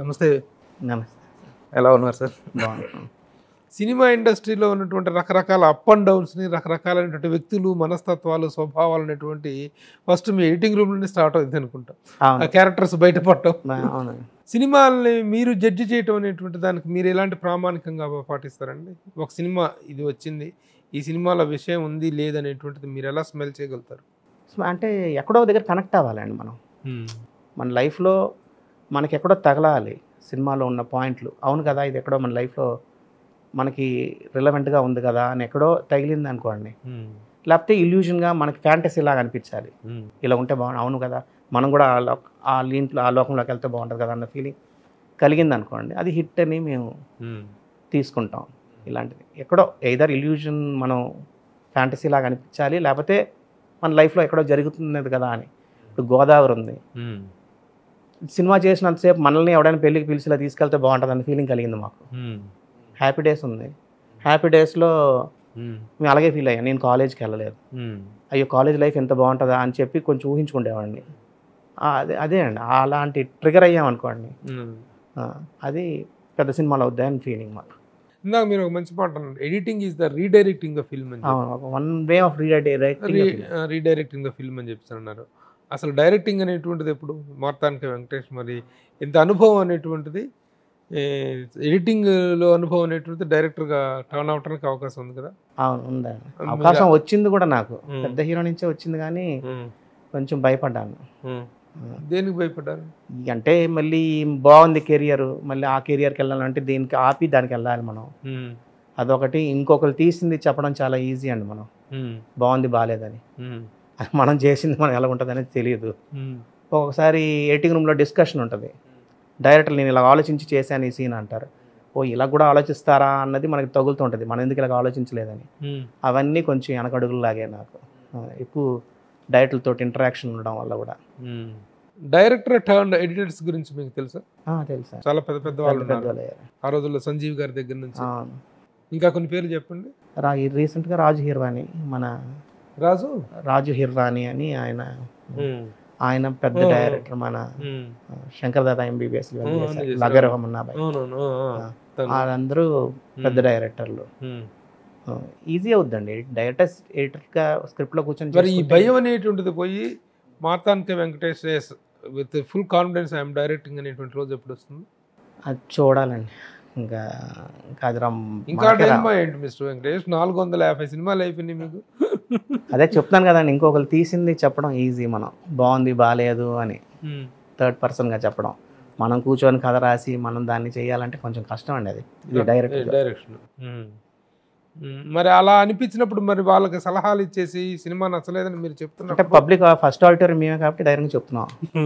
నమస్తే నమస్తే ఎలా ఉన్నారు సార్ బాగున్నాను సినిమా ఇండస్ట్రీలో ఉన్నటువంటి రకరకాల అప్ అండ్ డౌన్స్ని రకరకాలైనటువంటి వ్యక్తులు మనస్తత్వాలు స్వభావాలు అనేటువంటి ఫస్ట్ మీ ఎడిటింగ్ రూమ్ నుండి స్టార్ట్ అవుతుంది అనుకుంటా ఆ అవును క్యారెక్టర్స్ బయటపడటం బా- అవును సినిమాల్ని మీరు జడ్జి చేయటం అనేటువంటి దానికి మీరు ఎలాంటి ప్రామాణికంగా పాటిస్తారండి ఒక సినిమా ఇది వచ్చింది ఈ సినిమాలో విషయం ఉంది లేదనేటువంటిది మీరు ఎలా స్మెల్ చేయగలుగుతారు సో అంటే ఎక్కడో దగ్గర కనెక్ట్ అవ్వాలండి మనం మన లైఫ్లో మనకి ఎక్కడో తగలాలి సినిమాలో ఉన్న పాయింట్లు అవును కదా ఇది ఎక్కడో మన లైఫ్లో మనకి రిలవెంట్గా ఉంది కదా అని ఎక్కడో తగిలింది అనుకోండి లేకపోతే ఇల్యూజన్గా మనకి ఫ్యాంటసీ లాగా అనిపించాలి ఇలా ఉంటే బాగుంది అవును కదా మనం కూడా ఆ లోక ఆ లీంట్లో ఆ లోకంలోకి వెళ్తే బాగుంటుంది కదా అన్న ఫీలింగ్ కలిగింది అనుకోండి అది హిట్ అని మేము తీసుకుంటాం ఇలాంటిది ఎక్కడో ఎయిదర్ ఇల్యూజన్ మనం ఫ్యాంటసీ లాగా అనిపించాలి లేకపోతే మన లైఫ్లో ఎక్కడో జరుగుతున్నది కదా అని ఇప్పుడు గోదావరి ఉంది సినిమా చేసినంతసేపు మనల్ని ఎవడైనా పెళ్ళికి పిలిచి ఇలా తీసుకెళ్తే బాగుంటుంది అన్న ఫీలింగ్ కలిగింది మాకు హ్యాపీ డేస్ ఉంది హ్యాపీ డేస్లో మేము అలాగే ఫీల్ అయ్యాం నేను కాలేజ్కి వెళ్ళలేదు అయ్యో కాలేజ్ లైఫ్ ఎంత బాగుంటుందా అని చెప్పి కొంచెం ఊహించుకుండేవాడిని ఆ, అదే అదే అండి అలాంటి ట్రిగర్ అయ్యాం అనుకోండి ఆ, అది పెద్ద సినిమాలు అవుతాయని ఫీలింగ్ మాకు ఇందాక మీరు ఒక మంచి మాట అన్నారు editing is the redirecting the film అని one way of redirecting redirecting the film అని చెప్పి అన్నారు అసలు డైరెక్టింగ్ అనేటువంటిది ఎప్పుడు మార్తానికి వెంకటేష్ మరి ఇంత అనుభవం అనేటువంటిది ఎడిటింగ్లో అనుభవం అనేటువంటిది డైరెక్టర్గా టర్న్ అవటానికి అవకాశం ఉంది కదా అవును ఉందండి అవకాశం వచ్చింది కూడా నాకు ఉమ్. పెద్ద హీరో నుంచే వచ్చింది కానీ కొంచెం భయపడ్డాను దేనికి భయపడ్డారు ఇక అంటే మళ్ళీ బాగుంది కెరియర్ మళ్ళీ ఆ కెరియర్కి వెళ్ళాలంటే దీనికి ఆపి దానికి వెళ్ళాలి మనం ఉమ్, అదొకటి ఇంకొకరు తీసింది చెప్పడం చాలా ఈజీ అండి మనం ఉమ్, బాగుంది బాగాలేదని ఉమ్, మనం చేసింది మనం ఎలా ఉంటుంది అనేది తెలియదు ఉమ్, ఒక్కొక్కసారి ఎయిటింగ్ రూమ్లో డిస్కషన్ ఉంటుంది డైరెక్టర్ నేను ఇలా ఆలోచించి చేశాను ఈ సీన్ అంటారు ఓ ఇలా కూడా ఆలోచిస్తారా అన్నది మనకి తగులుతుంటుంది మనం ఎందుకు ఇలా ఆలోచించలేదని ఉమ్, అవన్నీ కొంచెం వెనకడుగులు లాగే నాకు ఆ, ఎక్కువ డైరెక్టర్లతో ఇంటరాక్షన్ ఉండడం వల్ల కూడా ఉమ్. డైరెక్టర్ టర్న్ ఎడిటర్స్ గురించి మీకు తెలుసా ఆ, తెలుసా చాలా పెద్ద పెద్ద వాళ్ళు పెద్ద ఉన్నారు పెద్దలు అయ్యారు. ఆ రోజుల్లో సంజీవ్ గారి దగ్గర నుంచి ఆ, ఇంకా కొన్ని పేర్లు చెప్పండి రా రీసెంట్గా రాజు హిర్వాణి మన రాజు రాజు హిర్వాణి అని ఆయన ఉమ్, ఆయన పెద్ద ఓ. డైరెక్టర్ మన ఉమ్. ఆ, శంకర్ దాదా ఎంబీబీఎస్ ఓ, అన్నీ చేశారు. లగరహం అన్నాబాయ్ అవునవును ఆ, ఆ. ఆ. తను. వాళ్ళందరూ పెద్ద డైరెక్టర్లు ఉమ్. ఈజీ అవుద్దండి డైరెక్టర్ ఎడిటర్గా స్క్రిప్ట్లో కూర్చొని మరి ఈ చేసుకుంటే భయం అనేటువంటిది పోయి Marthand K Venkatesh with full confidence I'm directing అనేటువంటి రోజు ఎప్పుడు వస్తుంది అది చూడాలండి ఇంకా ఇంకా అది రమ్- ఇంకా మనకే రా- టైం ఏంటి మిస్టర్ వెంకటేష్ నాలుగు వందల యాభై సినిమాలు అయిపోయినాయి మీకు అదే చెప్తాను కదండి ఇంకొకరు తీసింది చెప్పడం ఈజీ మనం బాగుంది బాగాలేదు అని ఉమ్. థర్డ్ పర్సన్గా చెప్పడం మనం కూర్చొని కథ రాసి మనం దాన్ని చేయాలంటే కొంచెం కష్టం అండి అది ఇది డైరెక్ట్ డైరెక్షన్ ఉమ్. ఉమ్. మరి అలా అనిపించినప్పుడు మరి వాళ్ళకి సలహాలు ఇచ్చేసి ఈ సినిమా నచ్చలేదని మీరు అంటే చెప్తున్నప్పుడు పబ్లిక్ ఫస్ట్ ఆడిటోరీ మేమే కాబట్టి డైరెక్ట్గా చెప్తున్నాం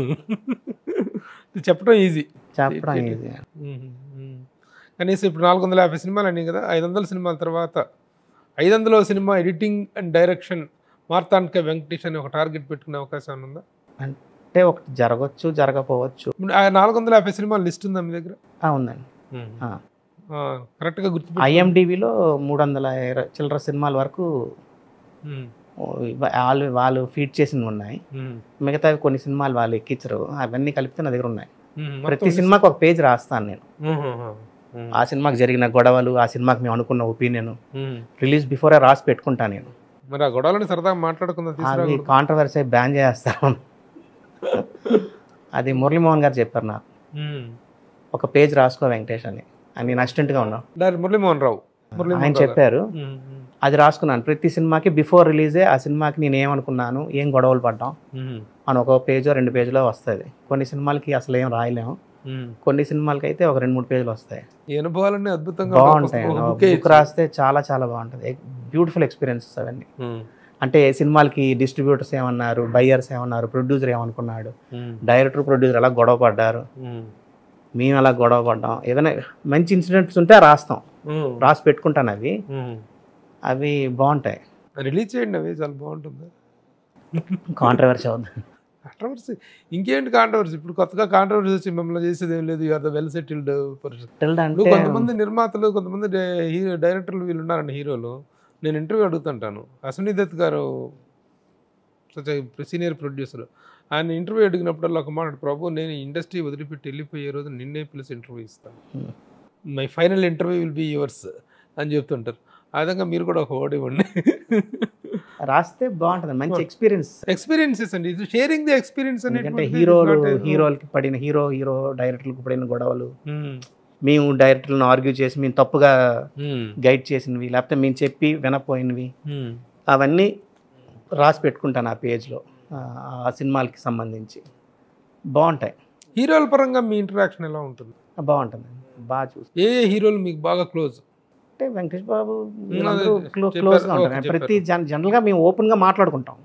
ఇది చెప్పడం ఈజీ చెప్పడం ఈజీ కనీసం ఇప్పుడు నాలుగు వందల యాభై సినిమాలు అన్నీ కదా ఐదు వందల సినిమాల తర్వాత ఐదు వందల cinema editing and direction Marthand K Venkatesh అని ఒక టార్గెట్ పెట్టుకునే అవకాశం ఏమైనా ఉందా అంటే ఒకటి జరగచ్చు జరగపోవచ్చు ఇప్పుడు ఆ నాలుగు వందల యాభై సినిమాల లిస్ట్ ఉందా మీ దగ్గర ఆ, ఉందండి ఆ. కరెక్ట్గా గుర్తు ఐఎండిబిలో మూడు వందల ఇరవై చిల్లర సినిమాల వరకు ఓ, ఇవ- వాళ్ళు వాళ్ళు ఫీడ్ చేసినవి ఉన్నాయి మిగతా కొన్ని సినిమాలు వాళ్ళు ఎక్కించరు అవన్నీ కలిపితే నా దగ్గర ఉన్నాయి ప్రతి సినిమాకి ఒక పేజ్ రాస్తాను నేను ఆ సినిమాకి జరిగిన గొడవలు ఆ సినిమాకి మేము అనుకున్న ఒపీనియన్ రిలీజ్ బిఫోరే రాసి పెట్టుకుంటాను నేను మరి ఆ గొడవలని సరదాగా మాట్లాడుకుందాం అది తీసుకురా కాంట్రవర్సీ బ్యాన్ చేస్తాను అది మురళీమోహన్ గారు చెప్పారు నాకు ఒక పేజ్ రాసుకో వెంకటేష్ అని అని నేను అసిస్టెంట్గా ఉన్నాను డైరెక్ట్ మురళీమోహన్ రావు ఆయన మురళీమోహన్ రావు చెప్పారు ఉమ్, ఉమ్, అది రాసుకున్నాను ప్రతి సినిమాకి బిఫోర్ రిలీజే ఆ సినిమాకి నేను ఏమనుకున్నాను ఏం గొడవలు పడ్డాం ఉమ్, అని ఒక పేజో రెండు పేజీలో వస్తుంది కొన్ని సినిమాలకి అసలు ఏం రాయలేము ఉమ్. కొన్ని సినిమాలకి అయితే ఒక రెండు మూడు పేజీలు వస్తాయి ఈ అనుభవాలన్నీ అద్భుతంగా బాగుంటాయి ఒక బుక్కే బుక్ రాస్తే చాలా చాలా బాగుంటుంది బ్యూటిఫుల్ ఎక్స్పీరియన్సెస్ అవన్నీ ఉమ్, అంటే సినిమాలకి డిస్ట్రిబ్యూటర్స్ ఏమన్నారు బయ్యర్స్ ఏమన్నారు ప్రొడ్యూసర్ ఏమనుకున్నాడు ఉమ్, డైరెక్టర్ ప్రొడ్యూసర్ ఎలా గొడవ పడ్డారు ఉమ్, మేము ఎలా గొడవ పడ్డాం ఏదైనా మంచి ఇన్సిడెంట్స్ ఉంటే రాస్తాం ఉమ్, రాసి పెట్టుకుంటాను అవి ఉమ్. అవి బాగుంటాయి రిలీజ్ చేయండి అవి చాలా బాగుంటుంది కాంట్రవర్సీ అవుతుంది కాంట్రవర్సీ ఇంకేంటి కాంట్రవర్సీ ఇప్పుడు కొత్తగా కాంట్రవర్సీ వచ్చి మిమ్మల్ని చేసేది ఏం లేదు you are the well settled person Tilled ఇప్పుడు అంటే కొంతమంది నిర్మాతలు కొంతమంది డై- హీరో డైరెక్టర్లు వీళ్ళు ఉన్నారండి హీరోలు నేను ఇంటర్వ్యూ అడుగుతుంటాను అశ్విని దత్ గారు సచ్ సీనియర్ ప్రొడ్యూసర్ ఆయన ఇంటర్వ్యూ అడిగినప్పుడల్లా ఒక మాట ప్రభు నేను ఇండస్ట్రీ వదిలిపెట్టి వెళ్ళిపోయే రోజు నిన్నే పిలిచి ఇంటర్వ్యూ ఇస్తాను Hmm. My final interview will be yours అని చెప్తుంటారు ఆ విధంగా మీరు కూడా ఒక ఓడి ఇవ్వండి రాస్తే బాగుంటుంది మంచి Hmm. ఎక్స్పీరియన్స్ ఎక్స్పీరియన్సెస్ అండి ఇది షేరింగ్ ది ఎక్స్పీరియన్స్ ఎందుకంటే హీరోలు హీరోలకి పడిన హీరో హీరో డైరెక్టర్లకు పడిన గొడవలు మేము డైరెక్టర్లను ఆర్గ్యూ చేసి మేము తప్పుగా గైడ్ చేసినవి లేకపోతే మేము చెప్పి వినపోయినవి అవన్నీ రాసి పెట్టుకుంటాను ఆ పేజ్లో ఆ సినిమాలకి సంబంధించి బాగుంటాయి హీరోల పరంగా మీ ఇంటరాక్షన్ ఎలా ఉంటుంది బాగుంటుంది బాగా చూసి ఏ ఏ హీరోలు మీకు బాగా క్లోజ్ అంటే వెంకటేష్ బాబు అదే క్లో చెప్పారు. క్లోజ్గా ఓకే, ఉంటారు ప్రతి జన్ జనరల్గా మేము ఓపెన్గా మాట్లాడుకుంటాం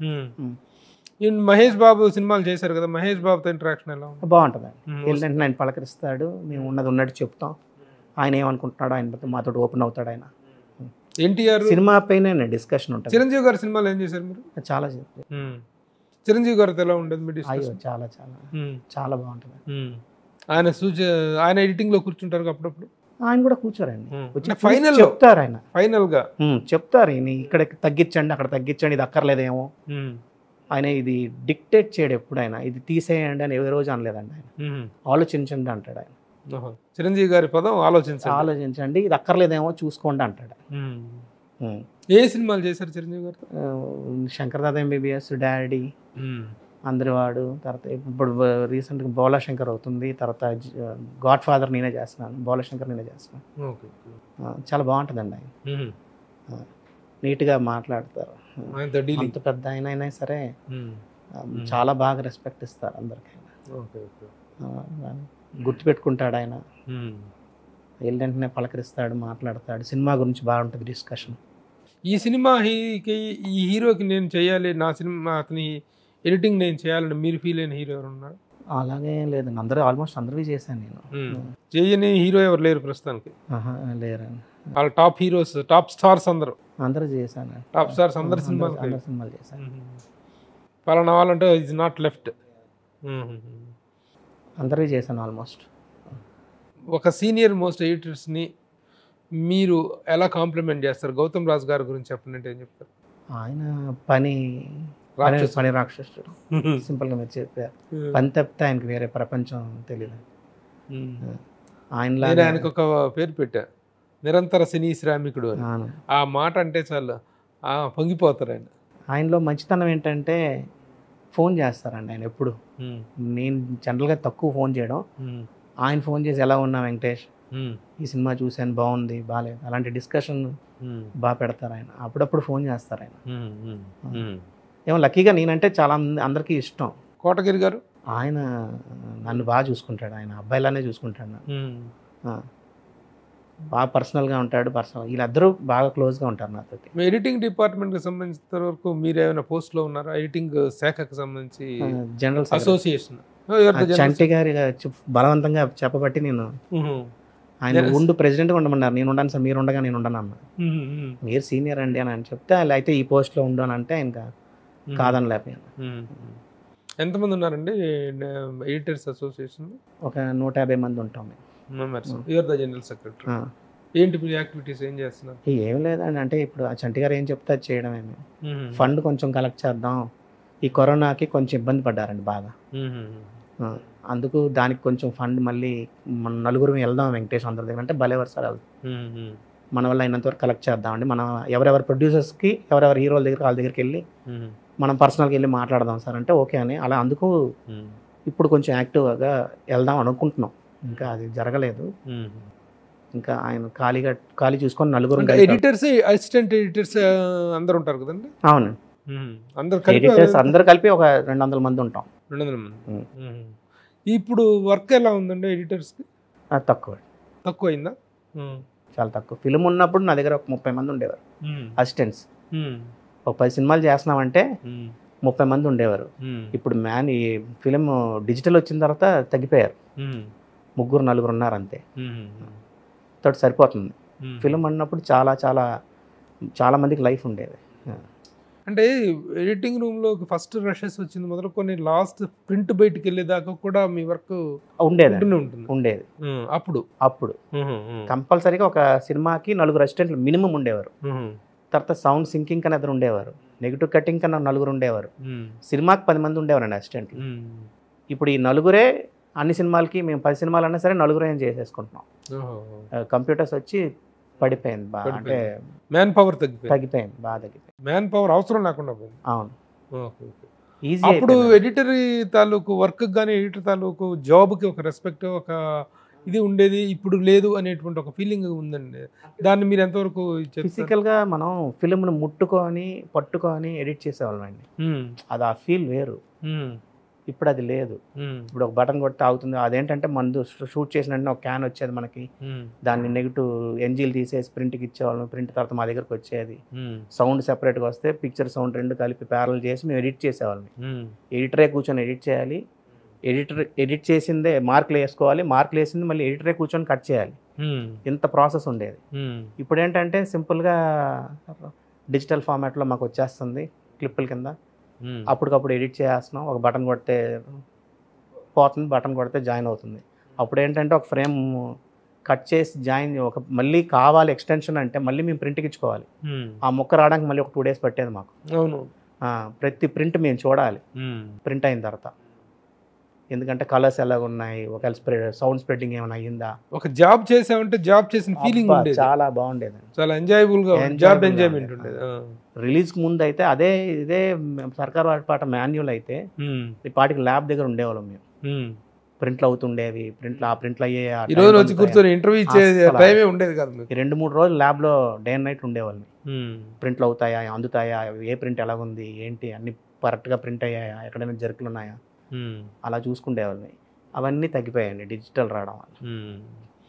ఈ మహేష్ బాబు సినిమాలు చేశారు కదా మహేష్ బాబుతో ఇంటరాక్షన్ ఎలా ఉంది బాగుంటుంది Hmm. వెళ్ళంటే ఆయన పలకరిస్తాడు మేము ఉన్నది ఉన్నట్టు చెప్తాం ఆయన ఏమనుకుంటున్నాడో ఆయన మాతో ఓపెన్ అవుతాడు ఆయన ఎన్టీఆర్ సినిమా పైన డిస్కషన్ ఉంటుంది చిరంజీవి గారి సినిమాలు ఏం చేశారు మీరు చాలా చెప్పి మ్మ్. చిరంజీవి గారితో ఎలా ఉండేది మీ అయ్యో డిస్కషన్ చాలా చాలా మ్మ్. చాలా బాగుంటుంది మ్మ్. ఆయన సూచ ఆయన ఎడిటింగ్ లో కూర్చుంటారు అప్పుడప్పుడు ఆయన కూడా కూర్చోరండి మ్మ్. వచ్చి అంటే final లో చెప్తారు ఆయన ఫైనల్ గా ఉమ్, చెప్తారు ఈయన ఇక్కడ తగ్గించండి అక్కడ తగ్గించండి ఇది అక్కర్లేదేమో మ్మ్. ఆయన ఇది డిక్టేట్ చేయడు ఎప్పుడైనా ఇది తీసేయండి అని ఏ రోజు అనలేదండి ఆయన మ్మ్. ఆలోచించండి అంటాడు ఆయన ఓహో. చిరంజీవి గారి పదం ఆలోచించాలి ఆలోచించండి ఇది అక్కర్లేదేమో చూసుకోండి అంటాడు మ్మ్. ఉమ్. ఏ సినిమాలు చేశారు చిరంజీవి గారు ఆ, శంకర్ దాదా ఎంబీబీఎస్ డాడీ అందరివాడు తర్వాత ఇప్పుడు రీసెంట్గా బోలా శంకర్ అవుతుంది తర్వాత గాడ్ ఫాదర్ నేనే చేస్తున్నాను బోలా శంకర్ నేనే చేస్తున్నాను ఓకే ఆ, చాలా బాగుంటుందండి ఆయన మ్మ్. నీట్గా మాట్లాడతారు ఆయనతో డీలింగ్ అంత పెద్ద ఆయన అయినా సరే మ్మ్. ఆ, చాలా బాగా రెస్పెక్ట్ ఇస్తారు అందరికీ ఓకే ఓకే ఆ, గుర్తుపెట్టుకుంటాడు ఆయన మ్మ్. వెళ్ళంటనే పలకరిస్తాడు మాట్లాడతాడు సినిమా గురించి బాగుంటుంది డిస్కషన్ ఈ సినిమా హీకి ఈ హీరోకి నేను చేయాలి నా సినిమా అతని ఎడిటింగ్ నేను చేయాలని మీరు ఫీల్ అయిన హీరో ఎవరు ఉన్నారు అలాగే లేదండి అందరూ ఆల్మోస్ట్ అందరివి చేశాను నేను చేయని హీరో ఎవరు లేరు ప్రస్తుతానికి ఆహా, లేరండి వాళ్ళ టాప్ హీరోస్ టాప్ స్టార్స్ అందరూ అందరూ చేశాను టాప్ స్టార్స్ అందరు సినిమాలు అందరు సినిమాలు చేశాను పలానా వాళ్ళంటే ఇస్ నాట్ లెఫ్ట్ అందరివి చేశాను ఆల్మోస్ట్ ఒక సీనియర్ మోస్ట్ ఎడిటర్స్ని మీరు ఎలా కాంప్లిమెంట్ చేస్తారు గౌతమ్ రాజు గారి గురించి చెప్పండి అంటే ఏం చెప్తారు ఆయన పని పని రాక్షసుడు. పని రాక్షసుడు సింపుల్గా మీరు చెప్పారు పని తప్పితే ఆయనకి వేరే ప్రపంచం తెలియదు ఉమ్. నేను ఆయనలాగా ఆయనకు ఒక పేరు పెట్టా నిరంతర సినీ శ్రామికుడు అని అవును. ఆ మాట అంటే చాలు ఆ, పొంగిపోతారు ఆయన ఆయనలో మంచితనం ఏంటంటే ఫోన్ చేస్తారండి ఆయన ఎప్పుడు ఉమ్. నేను జనరల్గా తక్కువ ఫోన్ చేయడం ఉమ్. ఆయన ఫోన్ చేసి ఎలా ఉన్నా వెంకటేష్ ఉమ్. ఈ సినిమా చూశాను బాగుంది బాగాలేదు అలాంటి డిస్కషన్ ఉమ్. బాగా పెడతారు ఆయన అప్పుడప్పుడు ఫోన్ చేస్తారు ఆయన ఉమ్. ఉమ్. ఉమ్. ఏమో లక్కీగా నేనంటే చాలా మంది- అందరికీ ఇష్టం కోటగిరి గారు ఆయన నన్ను బాగా చూసుకుంటాడు ఆయన అబ్బాయిలానే చూసుకుంటాడు నన్ను ఉమ్. ఆ. బాగా పర్సనల్గా ఉంటాడు పర్సనల్ వీళ్ళందరూ బాగా క్లోజ్గా ఉంటారు నాతోటి మీ ఎడిటింగ్ డిపార్ట్మెంట్కి సంబంధించిన వరకు మీరు ఏమైనా పోస్ట్లో ఉన్నారా ఎడిటింగ్ శాఖకు సంబంధించి జనరల్ అసోసియేషన్ చంటి గారి చెప్- బలవంతంగా చెప్పబట్టి నేను ఆయన Yes. ఉండు ప్రెసిడెంట్గా ఉండమన్నారు నేను ఉండను సార్ మీరు ఉండగా నేను ఉండను అన్న మీరు సీనియర్ అండి అని అని చెప్తే అలా అయితే ఈ పోస్ట్లో ఉండు అని అంటే ఇంకా కాదని లేకపోయాను ఎంతమంది ఉన్నారండి ఎడిటర్స్ అసోసియేషన్ ఒక నూట యాభై మంది ఉంటాం మేము members you are the general secretary ఆ. ఏంటి మీ యాక్టివిటీస్ ఏం చేస్తున్నారు ఏం లేదండి అంటే ఇప్పుడు ఆ చంటి గారు ఏం చెప్తే అది చేయడమే మేము ఫండ్ కొంచెం కలెక్ట్ చేద్దాం ఈ కరోనాకి కొంచెం ఇబ్బంది పడ్డారండి బాగా ఆ, అందుకు దానికి కొంచెం ఫండ్ మళ్ళీ మన నలుగురు వెళ్దాం వెంకటేష్ అందరి దగ్గర అంటే భలే సార్ వెళ్దాం మన వల్ల అయినంత వరకు కలెక్ట్ చేద్దామండి మనం ఎవరెవరి ప్రొడ్యూసర్స్కి ఎవరెవరి హీరోల దగ్గర వాళ్ళ దగ్గరికి వెళ్ళి మనం పర్సనల్గా వెళ్ళి మాట్లాడదాం సార్ అంటే ఓకే అని అలా అందుకు ఇప్పుడు కొంచెం యాక్టివ్గా వెళ్దాం అనుకుంటున్నాం ఇంకా అది జరగలేదు ఇంకా ఆయన ఖాళీగా ఖాళీ చూసుకొని నలుగురు ఎడిటర్స్ అసిస్టెంట్ ఎడిటర్స్ అందరు ఉంటారు కదండి అవును అందరు కలిపి ఎడిటర్స్ అందరు కలిపి ఒక రెండు వందల మంది ఉంటాం రెండు వందల మంది ఉమ్. మ్మ్. ఇప్పుడు వర్క్ ఎలా ఉందండి ఎడిటర్స్కి అది తక్కువ తక్కువ అయిందా చాలా తక్కువ ఫిలిం ఉన్నప్పుడు నా దగ్గర ఒక ముప్పై మంది ఉండేవారు అసిస్టెంట్స్ ఒక పది సినిమాలు చేస్తున్నామంటే ముప్పై మంది ఉండేవారు ఇప్పుడు మ్యాన్ ఈ ఫిలిం డిజిటల్ వచ్చిన తర్వాత తగ్గిపోయారు ముగ్గురు నలుగురు ఉన్నారు అంతే తోటి సరిపోతుంది ఫిలిం అన్నప్పుడు చాలా చాలా చాలా మందికి లైఫ్ ఉండేది అంటే ఎడిటింగ్ రూమ్ లో ఫస్ట్ రషెస్ వచ్చింది మొదలుకొని లాస్ట్ ప్రింట్ బయటికి వెళ్ళేదాకా కూడా మీ వర్క్ ఉండేది ఉంటూనే ఉంటుంది ఉండేది మ్మ్. అప్పుడు అప్పుడు కంపల్సరీగా ఒక సినిమాకి నలుగురు అసిస్టెంట్లు మినిమం ఉండేవారు తర్వాత సౌండ్ సింకింగ్ కన్నా ఇద్దరు ఉండేవారు నెగిటివ్ కటింగ్ కన్నా నలుగురు ఉండేవారు ఉమ్, సినిమాకి పది మంది ఉండేవారండి అసిస్టెంట్లు ఉమ్. ఇప్పుడు ఈ నలుగురే అన్ని సినిమాలకి మేము పది సినిమాలు అన్నా సరే నలుగురే ఏం చేసేసుకుంటున్నాం ఓహో. కంప్యూటర్స్ వచ్చి పడిపోయింది బాగా అంటే మ్యాన్ పవర్ తగ్గిపోయింది తగ్గిపోయింది బాగా తగ్గిపోయింది మ్యాన్ పవర్ అవసరం లేకుండా పోయింది అవును ఓకే ఓకే ఈజీ అప్పుడు ఎడిటర్ తాలూకు వర్క్ కానీ ఎడిటర్ తాలూకు జాబ్కి ఒక రెస్పెక్ట్ ఒక ఇది ఉండేది ఇప్పుడు లేదు అనేటువంటి ఒక ఫీలింగ్ ఉందండి దాన్ని మీరు ఎంతవరకు చెప్తారు? ఫిజికల్గా మనం ఫిల్మ్ను ముట్టుకొని పట్టుకొని ఎడిట్ చేసేవాళ్ళం అండి ఉమ్, అది ఆ ఫీల్ వేరు ఉమ్, ఇప్పుడు అది లేదు ఉమ్, ఇప్పుడు ఒక బటన్ కొడితే అవుతుంది అదేంటంటే మందు షూట్ చేసిన వెంటనే ఒక క్యాన్ వచ్చేది మనకి ఉమ్, దాన్ని నెగిటివ్ ఎన్జీలు తీసేసి ప్రింట్కి ఇచ్చేవాళ్ళం ప్రింట్ తర్వాత మా దగ్గరకు వచ్చేది ఉమ్, సౌండ్ సెపరేట్గా వస్తే పిక్చర్ సౌండ్ రెండు కలిపి ప్యారల్ చేసి మేము ఎడిట్ చేసేవాళ్ళం ఉమ్, ఎడిటరే కూర్చొని ఎడిట్ చేయాలి ఎడిటర్ ఎడిట్ చేసిందే మార్కులు వేసుకోవాలి మార్కులు వేసింది మళ్ళీ ఎడిటరే కూర్చొని కట్ చేయాలి ఉమ్, ఇంత ప్రాసెస్ ఉండేది ఉమ్, ఇప్పుడు ఏంటంటే సింపుల్గా డిజిటల్ ఫార్మాట్లో మాకు వచ్చేస్తుంది క్లిప్పుల కింద ఉమ్, అప్పటికప్పుడు ఎడిట్ చేస్తున్నాం ఒక బటన్ కొడితే పోతుంది బటన్ కొడితే జాయిన్ అవుతుంది అప్పుడు ఏంటంటే ఒక ఫ్రేమ్ కట్ చేసి జాయిన్ ఒక మళ్ళీ కావాలి ఎక్స్టెన్షన్ అంటే మళ్ళీ మేము ప్రింట్కి ఇచ్చుకోవాలి ఉమ్, ఆ ముక్క రావడానికి మళ్ళీ ఒక టూ డేస్ పట్టేది మాకు అవును ఆ, ప్రతి ప్రింట్ మేము చూడాలి ఉమ్, ప్రింట్ అయిన తర్వాత ఎందుకంటే కలర్స్ ఎలాగ ఉన్నాయి ఒకవేళ స్ప్రెడ్ సౌండ్ స్ప్రెడ్డింగ్ ఏమైనా అయ్యిందా ఒక జాబ్ చేసామంటే జాబ్ చేసిన ఫీలింగ్ అబ్బా, ఉండేది చాలా బాగుండేది చాలా ఎంజాయబుల్ గా Enjoyable జాబ్ గా ఎంజాయ్మెంట్ ఉండేది. ఉండేది ఆ. రిలీజ్కి ముందు అయితే అదే ఇదే సర్కార్ వాటి పాట మాన్యువల్ అయితే ఉమ్, ఈ పాటికి ల్యాబ్ దగ్గర ఉండేవాళ్ళం మేము ఉమ్. ప్రింట్లు అవుతుండేవి ప్రింట్లు ఆ ప్రింట్లు అయ్యే ఆ ఈ time రోజు వచ్చి అంతా కూర్చొని ఇంటర్వ్యూ ఇచ్చే అస్సలు. టైమే ఉండేది కాదు మీకు ఈ రెండు మూడు రోజులు ల్యాబ్లో డే అండ్ నైట్ ఉండేవాళ్ళం ఉమ్, ప్రింట్లు అవుతాయా అందుతాయా ఏ ప్రింట్ ఎలాగుంది ఏంటి అన్ని కరెక్ట్గా ప్రింట్ అయ్యాయా ఎక్కడైనా జర్కులు ఉన్నాయా ఉమ్, అలా చూసుకుండేవాళ్ళని అవన్నీ తగ్గిపోయాయండి డిజిటల్ రావడం వల్ల ఉమ్.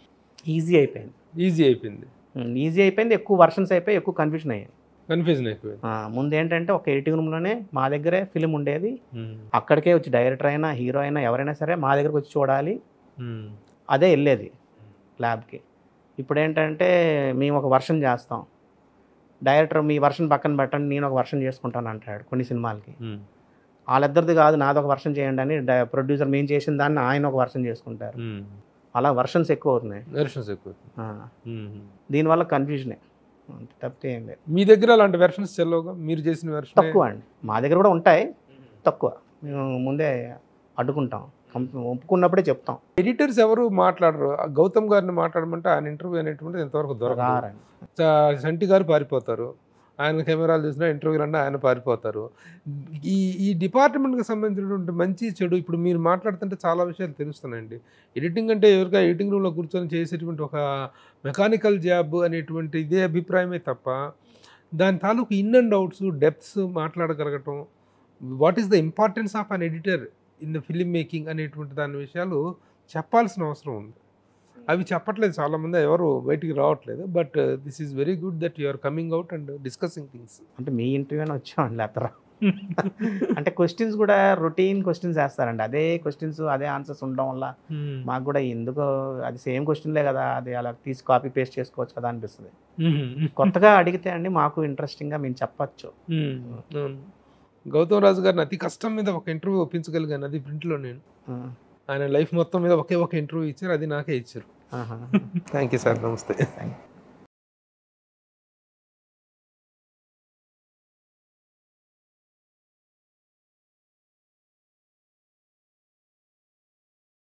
ఈజీ అయిపోయింది ఈజీ అయిపోయింది ఈజీ అయిపోయింది ఎక్కువ వర్షన్స్ అయిపోయి ఎక్కువ కన్ఫ్యూజన్ అయ్యాయి కన్ఫ్యూజన్ అయిపోయింది ఆ, ముందు ఏంటంటే ఒక ఎడిటింగ్ రూమ్లోనే మా దగ్గరే ఫిలిం ఉండేది ఉమ్, అక్కడికే వచ్చి డైరెక్టర్ అయినా హీరో అయినా ఎవరైనా సరే మా దగ్గరకు వచ్చి చూడాలి ఉమ్, అదే వెళ్ళేది ల్యాబ్కి ఇప్పుడు ఏంటంటే మేము ఒక వర్షన్ చేస్తాం డైరెక్టర్ మీ వర్షన్ పక్కన పెట్టండి నేను ఒక వర్షన్ చేసుకుంటాను అంటాడు కొన్ని సినిమాలకి ఉమ్, వాళ్ళిద్దరిది కాదు నాది ఒక వర్షన్ చేయండి అని ప్రొడ్యూసర్ మేము చేసిన దాన్ని ఆయన ఒక వర్షన్ చేసుకుంటారు ఉమ్. అలా వర్షన్స్ ఎక్కువ అవుతున్నాయి వెర్షన్స్ ఎక్కువ ఆ, ఉమ్. దీనివల్ల కన్ఫ్యూజనే అంతే తప్పితే ఏం లేదు మీ దగ్గర అలాంటి వెర్షన్స్ చెల్లవుగా మీరు చేసిన వెర్షన్ తక్కువ అండి మా దగ్గర కూడా ఉంటాయి తక్కువ మేము ముందే అడ్డుకుంటాం కంప్- ఒప్పుకున్నప్పుడే చెప్తాం ఎడిటర్స్ ఎవరు మాట్లాడరు ఆ గౌతమ్ గారిని మాట్లాడమంటే ఆయన ఇంటర్వ్యూ అనేటువంటిది ఎంతవరకు దొరకదు రారండి చ- సంటి గారు పారిపోతారు ఆయన కెమెరాలు చూసినా ఇంటర్వ్యూలు అన్నా ఆయన పారిపోతారు ఈ ఈ డిపార్ట్మెంట్కి సంబంధించినటువంటి మంచి చెడు ఇప్పుడు మీరు మాట్లాడుతుంటే చాలా విషయాలు తెలుస్తున్నాయండి ఎడిటింగ్ అంటే ఎవరికైనా ఎడిటింగ్ రూమ్లో కూర్చొని చేసేటువంటి ఒక మెకానికల్ జాబ్ అనేటువంటి ఇదే అభిప్రాయమే తప్ప దాని తాలూకు ఇన్ అండ్ అవుట్స్ డెప్త్స్ మాట్లాడగలగటం what is the importance of an editor in the film making అనేటువంటి దాని విషయాలు చెప్పాల్సిన అవసరం ఉంది అవి చెప్పట్లేదు చాలామంది ఎవరు బయటికి రావట్లేదు but this is very good that you are coming out and discussing things అంటే మీ ఇంటర్వ్యూని వచ్చామండి లేకపోతే అంటే క్వశ్చన్స్ కూడా రొటీన్ క్వశ్చన్స్ వేస్తారండి అదే క్వశ్చన్స్ అదే ఆన్సర్స్ ఉండడం వల్ల మాకు కూడా ఎందుకో అది సేమ్ క్వశ్చన్లే కదా అది అలా తీసి కాపీ పేస్ట్ చేసుకోవచ్చు కదా అనిపిస్తుంది కొత్తగా అడిగితే అండి మాకు ఇంట్రెస్టింగ్గా మేము చెప్పచ్చు గౌతమ్ రాజు గారిని అతి కష్టం మీద ఒక ఇంటర్వ్యూ ఒప్పించగలిగాను అది ప్రింట్లో నేను ఆయన లైఫ్ మొత్తం మీద ఒకే ఒక ఇంటర్వ్యూ ఇచ్చారు అది నాకే ఇచ్చారు ఆహా. థ్యాంక్ యూ సార్ నమస్తే Thank you.